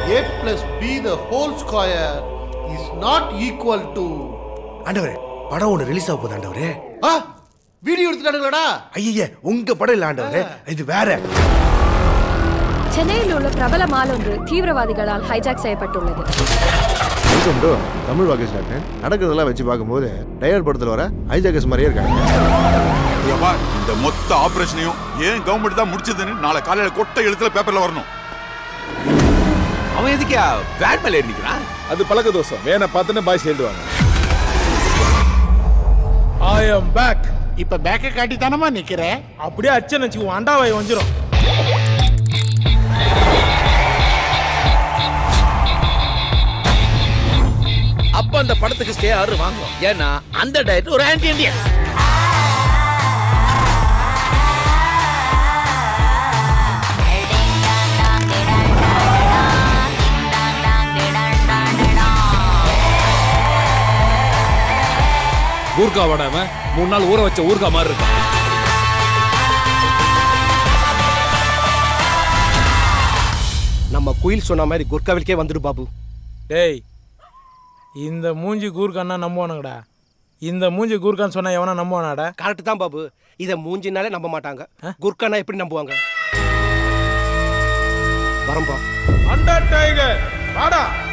A plus B the whole square is not equal to ஆண்டவரே படம் ஒன்று release ஆக போகுது ஆண்டவரே ஆ வீடியோ எடுத்துட்டானுங்களடா ஐய உங்க படம் இல்ல ஆண்டவரே இது வேற சென்னையில் உள்ள பிரபல மால் ஒன்று தீவிரவாதிகளால் ஹைஜாக் செய்யப்பட்டுள்ளது வெல்கம் டு தமிழ் வாக்கேஷ் டாக்டர் நடக்கிறதெல்லாம் வச்சு பார்க்கும்போது டயர் படத்தில் வர ஹைஜாக்கர்ஸ் மாதிரியே இருக்காங்க ஐயாப்பா இந்த மொத்த ஆபரேஷனையும் ஏன் கவர்மெண்ட் தான் முடிச்சதுன்னு நாளை காலையில கொட்டை எழுத்துல பேப்பர்ல வரணும் அவன் எதுக்கா பேட் மேல ஏறி நிக்கிறான் அது பழக்க தோசம் வேணை பார்த்துன்னு பாய்ஸ் எழுதுவாங்க ஐ அம் பேக் இப்ப பேக்க காட்டி தானமா நிக்கிற அப்படியே அச்சன் வச்சுக்குவோம் அண்டாவாய் வந்துடும் அப்ப அந்த படத்துக்கு ஸ்டே ஆறு வாங்கும் ஏன்னா அந்த டயட் ஒரு ஆன்டி இண்டியன் ஊர்கா வடாம மூணு நாள் ஊற வச்ச ஊர்கா மாதிரி இருக்கு நம்ம குயில் சொன்ன மாதிரி குர்காவிற்கே வந்துடு பாபு டேய் இந்த மூஞ்சி கூர்க்கான்னா நம்புவானுங்கடா இந்த மூஞ்சி கூர்க்கான்னு சொன்னா எவனா நம்புவானாடா கரெக்ட் தான் பாபு இதை மூஞ்சினாலே நம்ப மாட்டாங்க குர்கானா எப்படி நம்புவாங்க வரம்பா அண்டர் டைகர் வாடா